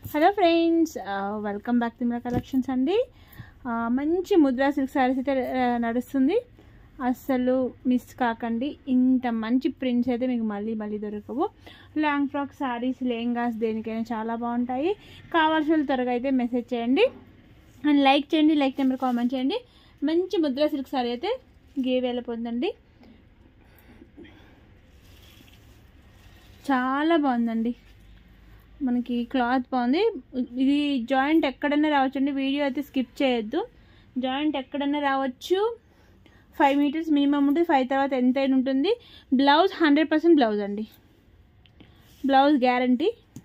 hello friends welcome back to మన collections అండి ఆ, మంచి ముద్రా సిల్క్ శారీస్ అయితే ఆ, నడుస్తుంది అస్సలు మిస్ కాకండి ఇంత మంచి ప్రింట్స్ అయితే మీకు మళ్ళీ మళ్ళీ దొరకవు లాంగ్ ఫ్రాక్ శారీస్ లెహంగాస్ దేనికైనా చాలా బాగుంటాయి కావాల్సిన వాళ్ళు త్వరగా అయితే మెసేజ్ చేయండి అండ్ లైక్ చేయండి లైక్ నెంబర్ కామెంట్ చేయండి మంచి ముద్రా సిల్క్ శారీ అయితే గేవ్ వెళ్ళిపోతుందండి చాలా బాగుందండి మనకి క్లాత్ బాగుంది ఇది జాయింట్ ఎక్కడన్నా రావచ్చు అండి వీడియో అయితే స్కిప్ చేయొద్దు జాయింట్ ఎక్కడన్నా రావచ్చు ఫైవ్ మీటర్స్ మినిమం ఉంటుంది ఫైవ్ తర్వాత ఎంతైనా ఉంటుంది బ్లౌజ్ హండ్రెడ్ పర్సెంట్ బ్లౌజ్ అండి బ్లౌజ్ గ్యారంటీ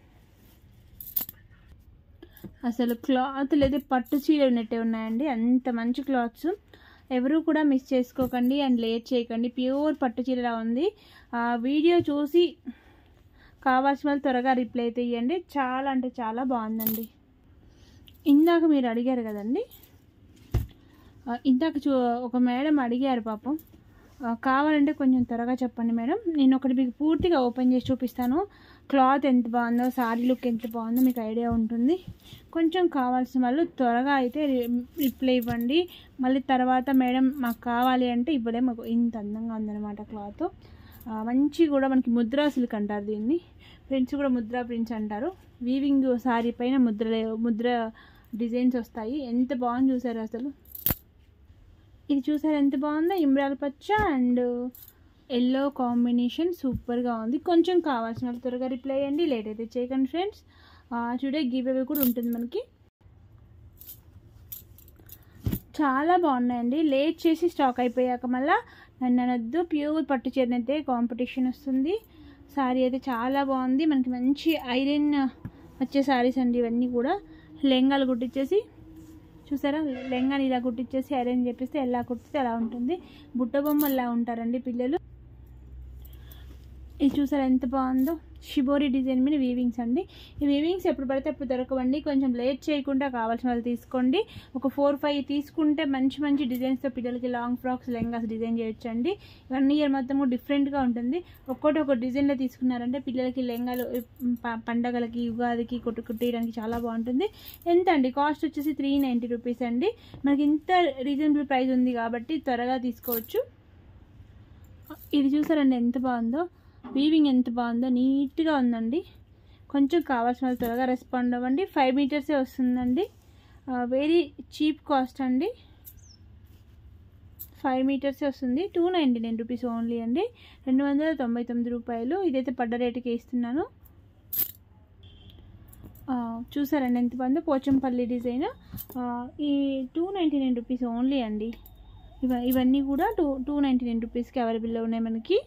అసలు క్లాత్లు అయితే పట్టు చీర ఉన్నట్టే ఉన్నాయండి అంత మంచి క్లాత్స్ ఎవరు కూడా మిస్ చేసుకోకండి అండ్ లేట్ చేయకండి ప్యూర్ పట్టు చీరలా ఉంది ఆ వీడియో చూసి కావాల్సిన వాళ్ళు త్వరగా రిప్లై అయితే ఇవ్వండి చాలా అంటే చాలా బాగుందండి ఇందాక మీరు అడిగారు కదండి ఆ, ఇందాక చూ ఒక మేడం అడిగారు పాపం ఆ, కావాలంటే కొంచెం త్వరగా చెప్పండి మేడం నేను ఒకటి మీకు పూర్తిగా ఓపెన్ చేసి చూపిస్తాను క్లాత్ ఎంత బాగుందో సారీ లుక్ ఎంత బాగుందో మీకు ఐడియా ఉంటుంది కొంచెం కావాల్సిన వాళ్ళు త్వరగా అయితే రి- రిప్లై ఇవ్వండి మళ్ళీ తర్వాత మేడం మాకు కావాలి అంటే ఇవ్వలే మాకు ఇంత అందంగా ఉందన్నమాట క్లాత్ ఆ, మంచి కూడా మనకి ముద్రా సిల్క్ అంటారు దీన్ని ప్రింట్స్ కూడా ముద్రా ప్రింట్స్ అంటారు వీవింగ్ సారీ పైన ముద్ర ముద్ర డిజైన్స్ వస్తాయి ఎంత బాగుంది చూసారు అసలు ఇది చూసారు ఎంత బాగుందో ఇమ్రాల్ పచ్చ అండ్ ఎల్లో కాంబినేషన్ సూపర్గా ఉంది కొంచెం కావాల్సిన వాళ్ళు త్వరగా రిప్లై అయ్యండి లేట్ అయితే చేయకండి ఫ్రెండ్స్ టుడే గివ్ అవే కూడా ఉంటుంది మనకి చాలా బాగున్నాయండి లేట్ చేసి స్టాక్ అయిపోయాక మళ్ళీ నన్ను అనొద్దు ప్యూర్ పట్టు చీర అయితే కాంపిటీషన్ వస్తుంది శారీ అయితే చాలా బాగుంది మనకి మంచి ఐరన్ వచ్చే శారీస్ అండి ఇవన్నీ కూడా లెంగాలు కుట్టించేసి చూసారా లెంగాని ఇలా కుట్టించేసి ఐరన్ చేపిస్తే ఎలా కుట్టిస్తే అలా ఉంటుంది బుట్ట బొమ్మల్లా ఉంటారండి పిల్లలు ఇది చూసారా ఎంత బాగుందో షిబోరి డిజైన్ మీద వీవింగ్స్ అండి ఈ వీవింగ్స్ ఎప్పుడు పడితే అప్పుడు దొరకవండి కొంచెం లేట్ చేయకుండా కావాల్సిన వాళ్ళు తీసుకోండి ఒక ఫోర్ ఫైవ్ తీసుకుంటే మంచి మంచి డిజైన్స్తో పిల్లలకి లాంగ్ ఫ్రాక్స్ లెంగాస్ డిజైన్ చేయొచ్చండి వన్ ఇయర్ మొత్తం డిఫరెంట్గా ఉంటుంది ఒక్కోటి ఒక డిజైన్లో తీసుకున్నారంటే పిల్లలకి లెంగాలు ప- పండగలకి ఉగాదికి కుట్టు కుట్టేయడానికి చాలా బాగుంటుంది ఎంత అండి కాస్ట్ వచ్చేసి త్రీ నైంటీ రూపీస్ అండి మనకి ఇంత రీజనబుల్ ప్రైస్ ఉంది కాబట్టి త్వరగా తీసుకోవచ్చు ఇది చూసారండి ఎంత బాగుందో వీవింగ్ ఎంత బాగుందో నీట్గా ఉందండి కొంచెం కావాల్సిన వాళ్ళు త్వరగా రెస్పాండ్ అవ్వండి ఫైవ్ మీటర్సే వస్తుందండి వెరీ చీప్ కాస్ట్ అండి ఫైవ్ మీటర్సే వస్తుంది two ninety nine rupees only అండి రెండు వందల తొంభై తొమ్మిది రూపాయలు ఇదైతే పడ్డ రేటుకి ఇస్తున్నాను ఆ, చూసారండి ఎంత బాగుందో పోచంపల్లి డిజైన్ ఆ, ఈ two ninety nine rupees only అండి ఇవ ఇవన్నీ కూడా టూ టూ నైంటీ నైన్ రూపీస్కి అవైలబుల్లో ఉన్నాయి మనకి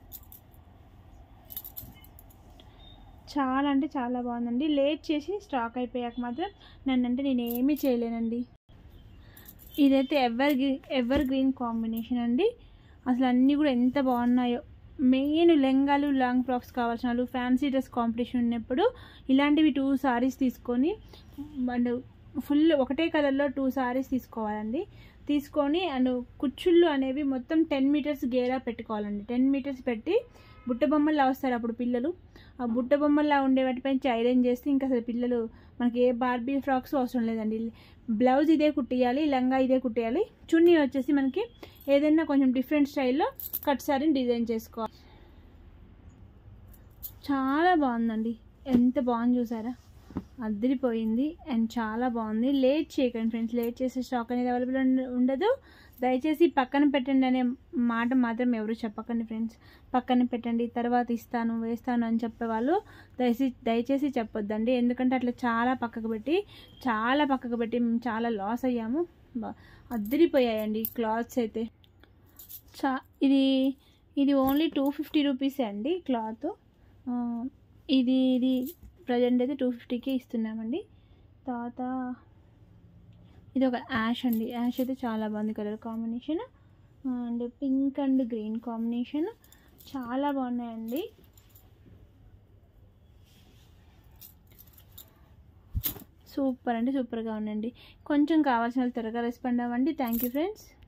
చాలా అంటే చాలా బాగుందండి లేట్ చేసి స్టాక్ అయిపోయాక మాత్రం నన్ను అంటే నేను ఏమీ చేయలేనండి ఇదైతే evergreen evergreen combination అండి అసలు అన్నీ కూడా ఎంత బాగున్నాయో మెయిన్ లెంగాలు లాంగ్ ఫ్రాక్స్ కావాల్సిన వాళ్ళు ఫ్యాన్సీ డ్రెస్ కాంపిటీషన్ ఉన్నప్పుడు ఇలాంటివి టూ సారీస్ తీసుకొని అండ్ ఫుల్ ఒకటే కలర్లో టూ సారీస్ తీసుకోవాలండి తీసుకొని అండ్ కుచ్చుళ్ళు అనేవి మొత్తం టెన్ మీటర్స్ గేరా పెట్టుకోవాలండి టెన్ మీటర్స్ పెట్టి బుట్ట బొమ్మల్లా వస్తారు అప్పుడు పిల్లలు ఆ బుట్ట బొమ్మల్లా ఉండే వాటిపైన ఐరన్ చేస్తే ఇంకా అసలు పిల్లలు మనకి ఏ బార్బీ ఫ్రాక్స్ అవసరం లేదండి బ్లౌజ్ ఇదే కుట్టియాలి లంగా ఇదే కుట్టేయాలి చున్నీ వచ్చేసి మనకి ఏదైనా కొంచెం డిఫరెంట్ స్టైల్లో కట్ సారీని డిజైన్ చేసుకోవాలి చాలా బాగుందండి ఎంత బాగుంది చూసారా అదిరిపోయింది అండ్ చాలా బాగుంది లేట్ చేయకండి ఫ్రెండ్స్ లేట్ చేసే స్టాక్ అనేది అవైలబుల్ ఉండదు దయచేసి పక్కన పెట్టండి అనే మాట మాత్రం ఎవరు చెప్పకండి ఫ్రెండ్స్ పక్కన పెట్టండి తర్వాత ఇస్తాను వేస్తాను అని చెప్పేవాళ్ళు దయచేసి దయచేసి చెప్పొద్దండి ఎందుకంటే అట్లా చాలా పక్కకు పెట్టి చాలా పక్కకు పెట్టి మేము చాలా లాస్ అయ్యాము బా- అద్దరిపోయాయండి క్లాత్స్ అయితే చా ఇది ఇది ఓన్లీ టూ ఫిఫ్టీ రూపీసే అండి క్లాత్ ఇది ఇది ప్రజెంట్ అయితే టూ ఫిఫ్టీకే ఇస్తున్నామండి తర్వాత ఇది ఒక యాష్ అండి యాష్ అయితే చాలా బాగుంది colour combination and pink and green combination చాలా బాగున్నాయండి సూపర్ అంటే సూపర్గా ఉండండి కొంచెం కావాల్సిన వాళ్ళు త్వరగా రెస్పాండ్ అవ్వండి థ్యాంక్ యూ ఫ్రెండ్స్